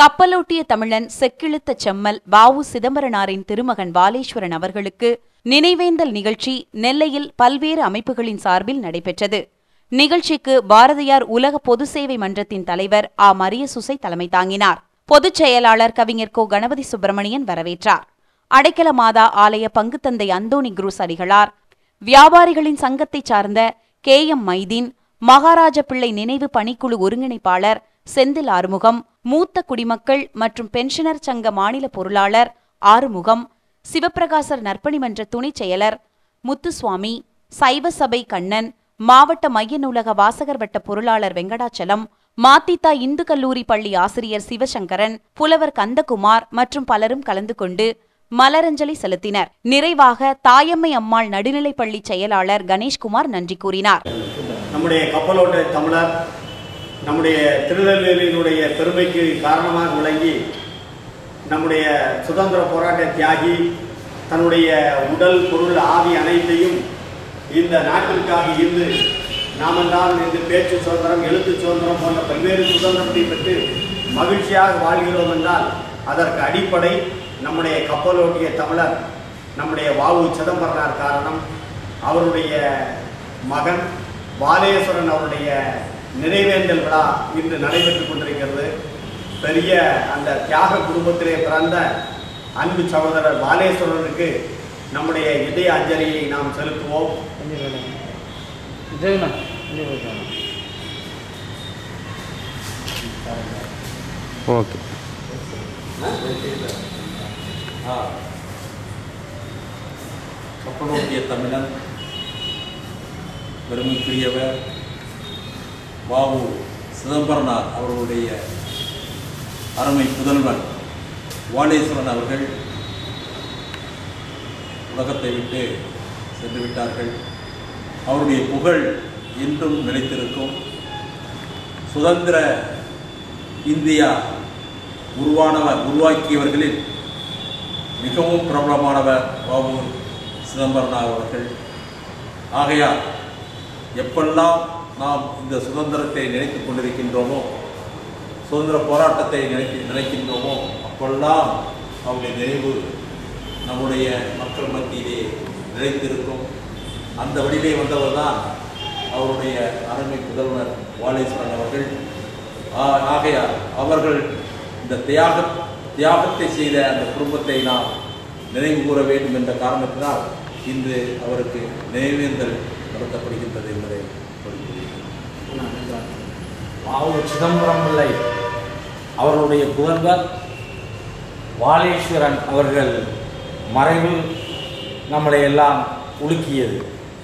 கப்பலோட்டிய தமிழன் செக்கிழுத்த செம்மல் வாவு சிதம்பரனாரின் திருமகன் வாலேஸ்வரன் அவர்களுக்கு நினைவேந்தல் நிகழ்ச்சி நெல்லையில் பல்வேறு அமைப்புகளின் சார்பில் நடைபெற்றது நிகழ்ச்சிக்கு பாரதியார் உலக பொது சேவை மன்றத்தின் தலைவர் ஆ மரியசுசை தலைமை தாங்கினார் பொதுச் செயலாளர் கவிஞர் கோ கணபதி சுப்பிரமணியன் வரவேற்றார் அடைக்கல மாதா ஆலய பங்குத்தந்தை அந்தோணி குரூஸ் அடிகளார் வியாபாரிகளின் சங்கத்தைச் சார்ந்த கே எம் மைதீன் மகாராஜ பிள்ளை நினைவு பணிக்குழு ஒருங்கிணைப்பாளர் செந்தில் ஆறுமுகம் மூத்த குடிமக்கள் மற்றும் பென்ஷனர் சங்க மாநில பொருளாளர் ஆறுமுகம் சிவப்பிரகாசர் நற்பணி மன்ற துணைச் செயலர் முத்துசுவாமி சைவ சபை கண்ணன் மாவட்ட மைய நூலக வாசகர் வட்ட பொருளாளர் வெங்கடாச்சலம் மாத்தித்தா இந்து கல்லூரி பள்ளி ஆசிரியர் சிவசங்கரன் புலவர் கந்தகுமார் மற்றும் பலரும் கலந்து கொண்டு மலரஞ்சலி செலுத்தினர் நிறைவாக தாயம்மை அம்மாள் நடுநிலைப்பள்ளி செயலாளர் கணேஷ்குமார் நன்றி கூறினார் நம்முடைய கப்பலோட்ட தமிழர் நம்முடைய திருநெல்வேலியினுடைய பெருமைக்கு காரணமாக விளங்கி நம்முடைய சுதந்திர போராட்ட தியாகி தன்னுடைய உடல் பொருள் ஆவி அனைத்தையும் இந்த நாட்டிற்காக இருந்து நாமெல்லாம் இந்த பேச்சு சுதந்திரம் எழுத்து சுதந்திரம் போன்ற பல்வேறு சுதந்திரத்தை பெற்று மகிழ்ச்சியாக வாழ்கிறோம் என்றால் அதற்கு அடிப்படை நம்முடைய கப்பலோட்டிய தமிழர் நம்முடைய வாவு சிதம்பரனார் காரணம் அவருடைய மகன் வாலேஸ்வரன் அவருடைய நினைவேந்தல் விழா இன்று நடைபெற்றுக் கொண்டிருக்கிறது பெரிய அந்த தியாக குடும்பத்திலே பிறந்த அன்பு சகோதரர் பாலேஸ்வரனுக்கு நம்முடைய இதய அஞ்சலியை நாம் செலுத்துவோம் ஓகே கப்பலோட்டிய தமிழன் பெருமைக்குரியவர் வாவு சிதம்பரனார் அவர்களுடைய அருமை புதல்வன் வாலேஸ்வரன் அவர்கள் உலகத்தை விட்டு சென்று விட்டார்கள் அவருடைய புகழ் என்றும் நிலைத்திருக்கும் சுதந்திர இந்தியா உருவானவர் உருவாக்கியவர்களில் மிகவும் பிரபலமானவர் பாபு சிதம்பரனார் அவர்கள் ஆகையால் எப்பெல்லாம் நாம் இந்த சுதந்திரத்தை நினைத்துக் கொண்டிருக்கின்றோமோ சுதந்திர போராட்டத்தை நினைத்து நினைக்கின்றோமோ அப்பெல்லாம் அவருடைய நினைவு நம்முடைய மக்கள் மத்தியிலே நிலைத்திருக்கும் அந்த வழியிலே வந்தவர் தான் அவருடைய அருமை புதல்வர் வாலேஸ்வரன் அவர்கள் ஆ- ஆகையால் அவர்கள் இந்த தியாக தியாகத்தை செய்த அந்த குடும்பத்தை நாம் நினைவு கூற வேண்டும் என்ற காரணத்தினால் இன்று அவருக்கு நினைவேந்தல் நடத்தப்படுகின்றது என்பதை சொல்கிறேன் வாவு சிதம்பரம் பிள்ளை அவர்களுடைய புதல்வர் வாலேஸ்வரன் அவர்கள் மறைவு நம்மளை எல்லாம் உலுக்கியது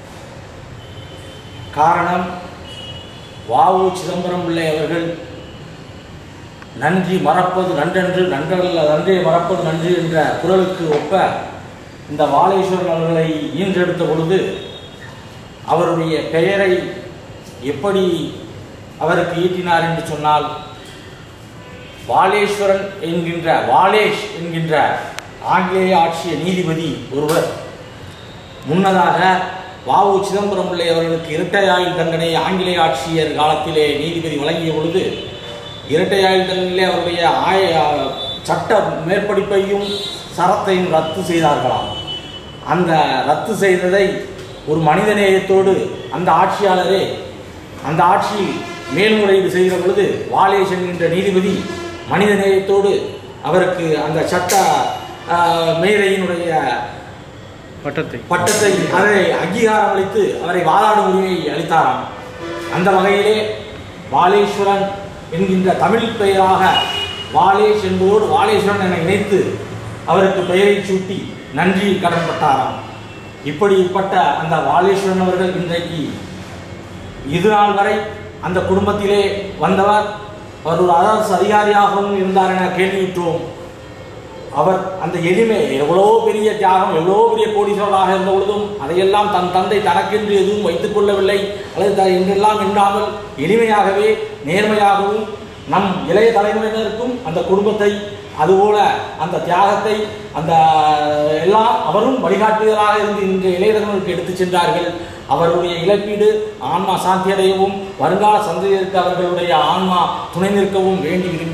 காரணம் வாவு சிதம்பரம் பிள்ளை அவர்கள் நன்றி மறப்பது நன்றென்று நன்றல்ல நன்றே மறப்பது நன்று என்ற குரலுக்கு ஒப்ப இந்த வாலேஸ்வரன் அவர்களை ஈன்றெடுத்த பொழுது அவருடைய பெயரை எப்படி அவருக்கு ஈட்டினார் என்று சொன்னால் வாலேஸ்வரன் என்கின்ற வாலேஷ் என்கின்ற ஆங்கிலேய ஆட்சிய நீதிபதி ஒருவர் முன்னதாக வாவு சிதம்பரம் பிள்ளை அவர்களுக்கு இரட்டை ஆயுள் தண்டனை ஆங்கிலேய ஆட்சியர் காலத்திலே நீதிபதி வழங்கிய பொழுது இரட்டை ஆயுள் தண்டனையிலே அவருடைய ஆய சட்ட மேற்படிப்பையும் சரத்தையும் ரத்து செய்தார்களாம் அந்த ரத்து செய்ததை ஒரு மனிதநேயத்தோடு அந்த ஆட்சியாளரே அந்த ஆட்சி மேல்முறையீடு செய்கிற பொழுது வாலேஷ் என்கின்ற நீதிபதி மனிதநேயத்தோடு அவருக்கு அந்த சட்ட ஆஹ், மேதையினுடைய பட்டத்தை பட்டத்தை அதை அங்கீகாரம் அளித்து அவரை வாதாடும் உரிமையை அளித்தாராம் அந்த வகையிலே வாலேஸ்வரன் என்கின்ற தமிழ் பெயராக வாலேஷ் என்பதோடு வாலேஸ்வரன் என இணைத்து அவருக்கு பெயரை சூட்டி நன்றி கடன்பட்டாராம் இப்படிப்பட்ட அந்த வாலேஸ்வரன் அவர்கள் இன்றைக்கு இது நாள் வரை அந்த குடும்பத்திலே வந்தவர் அவர் ஒரு அரசு அதிகாரியாகவும் இருந்தார் என கேள்வியுற்றோம் அவர் அந்த எளிமை எவ்வளோ பெரிய தியாகம் எவ்வளோ பெரிய கோடீஸ்வரராக இருந்த பொழுதும் அதையெல்லாம் தன் தந்தை தனக்கென்று எதுவும் வைத்துக் கொள்ளவில்லை அல்லது த- என்றெல்லாம் எண்ணாமல் எளிமையாகவே நேர்மையாகவும் நம் இளைய தலைமுறையினருக்கும் அந்த குடும்பத்தை அதுபோல அந்த தியாகத்தை அந்த எல்லாம் அவரும் வழிகாட்டுதலாக இருந்து இன்று இளையர்களுக்கு எடுத்துச் சென்றார்கள் அவருடைய இழப்பீடு ஆன்மா சாந்தி அடையவும் வருங்கால சந்ததியருக்கு அவர்களுடைய ஆன்மா துணை நிற்கவும் வேண்டி விரும்பி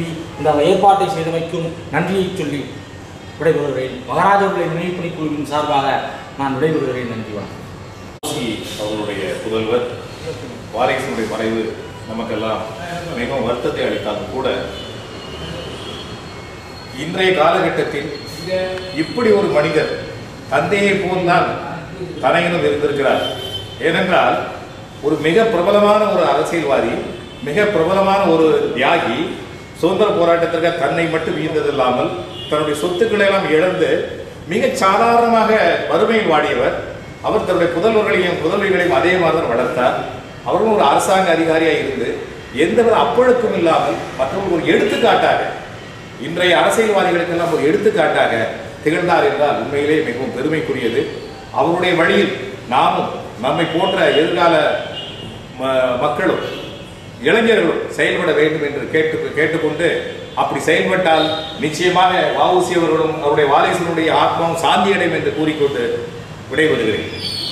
இந்த ஏற்பாட்டை செய்தமைக்கும் நன்றியை சொல்லி விடைபெறுகிறேன் மகாராஜாவுடைய நினைவுப்பணி குழுவின் சார்பாக நான் விடைபெறுகிறேன் நன்றி வணக்கம் சி அவர்களுடைய புதல்வர் வாரிசனுடைய மறைவு நமக்கெல்லாம் மிகவும் வருத்தத்தை அளித்தாலும் கூட இன்றைய காலகட்டத்தில் இப்படி ஒரு மனிதர் தந்தையை போல்தான் தனையிலும் இருந்திருக்கிறார் ஏனென்றால் ஒரு மிக பிரபலமான ஒரு அரசியல்வாதி மிக பிரபலமான ஒரு தியாகி சுதந்திர போராட்டத்திற்கு தன்னை மட்டும் ஈந்ததில்லாமல் தன்னுடைய சொத்துக்களை எல்லாம் இழந்து மிக சாதாரணமாக வறுமையில் வாடியவர் அவர் தன்னுடைய புதல்வர்களையும் புதல்விகளையும் அதே மாதிரி தான் வளர்த்தார் அவர்களும் ஒரு அரசாங்க அதிகாரியாக இருந்து எந்தவித அப்பழுக்கும் இல்லாமல் மற்றவர்கள் ஒரு எடுத்துக்காட்டாக இன்றைய அரசியல்வாதிகளுக்கெல்லாம் ஒரு எடுத்துக்காட்டாக திகழ்ந்தார் என்றால் உண்மையிலே மிகவும் பெருமைக்குரியது அவருடைய வழியில் நாமும் நம்மை போன்ற எதிர்கால ம- மக்களும் இளைஞர்களும் செயல்பட வேண்டும் என்று கேட்டு கேட்டுக்கொண்டு அப்படி செயல்பட்டால் நிச்சயமாக வஉசி அவர்களும் அவருடைய வாலேசனுடைய ஆத்மாவும் சாந்தியடையும் என்று கூறிக்கொண்டு விடைபெறுகிறேன்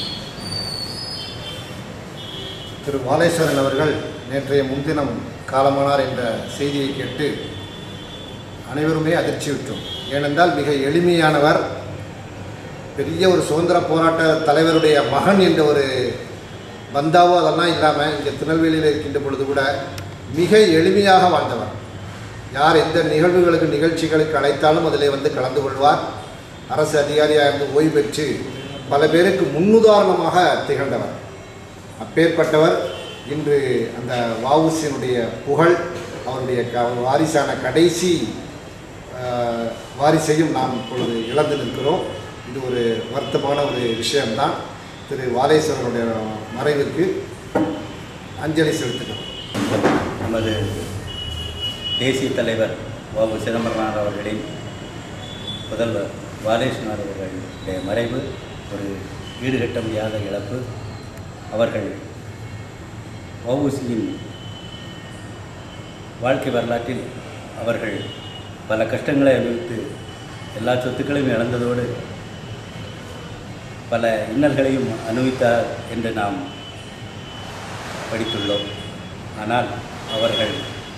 திரு வாலேஸ்வரன் அவர்கள் நேற்றைய முன்தினம் காலமானார் என்ற செய்தியை கேட்டு அனைவருமே அதிர்ச்சியுற்றோம் ஏனென்றால் மிக எளிமையானவர் பெரிய ஒரு சுதந்திர போராட்ட தலைவருடைய மகன் என்ற ஒரு பந்தாவோ அதெல்லாம் இல்லாமல் இங்கே திருநெல்வேலியில் இருக்கின்ற பொழுது கூட மிக எளிமையாக வாழ்ந்தவர் யார் எந்த நிகழ்வுகளுக்கு நிகழ்ச்சிகளுக்கு அழைத்தாலும் அதிலே வந்து கலந்து கொள்வார் அரசு அதிகாரியாக இருந்து ஓய்வு பெற்று பல பேருக்கு முன்னுதாரணமாக திகழ்ந்தவர் அப்பேற்பட்டவர் இன்று அந்த வஉசியினுடைய புகழ் அவருடைய க- அவர் வாரிசான கடைசி ஆஹ், வாரிசையும் நாம் இப்பொழுது இழந்து நிற்கிறோம் இது ஒரு வருத்தமான ஒரு விஷயம்தான் திரு வாலேஸ்வரனுடைய மறைவிற்கு அஞ்சலி செலுத்துகிறோம் நமது தேசிய தலைவர் பாபு சிதம்பரனார் அவர்களின் முதல்வர் பாலேஸ்வரர் அவர்களுடைய மறைவு ஒரு ஈடுகட்ட முடியாத இழப்பு அவர்கள் வஉசியின் வாழ்க்கை வரலாற்றில் அவர்கள் பல கஷ்டங்களை அனுபவித்து எல்லா சொத்துக்களையும் இழந்ததோடு பல இன்னல்களையும் அனுபவித்தார் என்று நாம் படித்துள்ளோம் ஆனால் அவர்கள்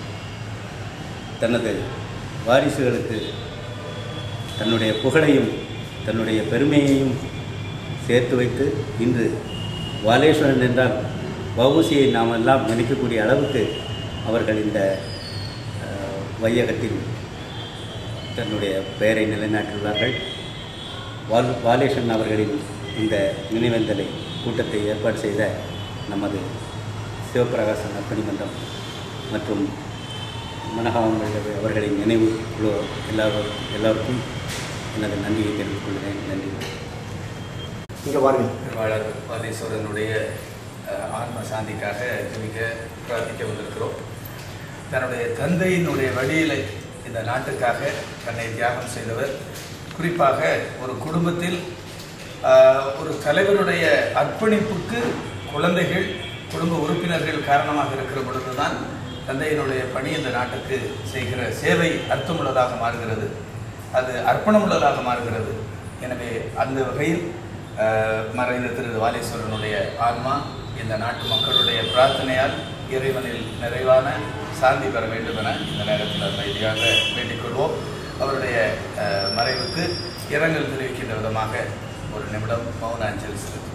தனது வாரிசுகளுக்கு தன்னுடைய புகழையும் தன்னுடைய பெருமையையும் சேர்த்து வைத்து இன்று வாலேஸ்வரன் என்றால் வவுசியை நாம் எல்லாம் நினைக்கக்கூடிய அளவுக்கு அவர்கள் இந்த அஹ், வையகத்தில் தன்னுடைய பெயரை நிலைநாட்டியுள்ளார்கள் வால் வாலேஸ்வரன் அவர்களின் இந்த நினைவேந்தலை கூட்டத்தை ஏற்பாடு செய்த நமது சிவபிரகாசன் நற்பணி மன்றம் மற்றும் மனகாவங்கள் அவர்களின் நினைவு குழு எல்லாரும் எல்லாருக்கும் எனது நன்றியை தெரிவித்துக் கொள்கிறேன் நன்றி இங்கே வாருங்கள் திருவாளர் வாதீஸ்வரனுடைய அஹ், ஆன்ம சாந்திக்காக ஜெபிக்க பிரார்த்திக்க வந்திருக்கிறோம் தன்னுடைய தந்தையினுடைய வழியில் இந்த நாட்டுக்காக தன்னை தியாகம் செய்தவர் குறிப்பாக ஒரு குடும்பத்தில் ஆஹ், ஒரு தலைவருடைய அர்ப்பணிப்புக்கு குழந்தைகள் குடும்ப உறுப்பினர்கள் காரணமாக இருக்கிற பொழுதுதான் தந்தையினுடைய பணி இந்த நாட்டுக்கு செய்கிற சேவை அர்த்தமுள்ளதாக மாறுகிறது அது அர்ப்பணமுள்ளதாக மாறுகிறது எனவே அந்த வகையில் ஆஹ், மறைந்த திரு வாலேஸ்வரனுடைய ஆன்மா இந்த நாட்டு மக்களுடைய பிரார்த்தனையால் இறைவனில் நிறைவான சாந்தி பெற வேண்டும் என இந்த நேரத்தில் அமைதியாக வேண்டிக் கொள்வோம் அவருடைய ஆஹ், மறைவுக்கு இரங்கல் தெரிவிக்கின்ற விதமாக ஒரு நிமிடம் மௌன அஞ்சலி செலுத்துவோம்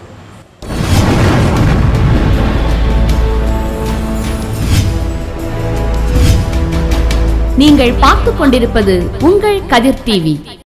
நீங்கள் பார்த்துக் கொண்டிருப்பது உங்கள் கதிர் டிவி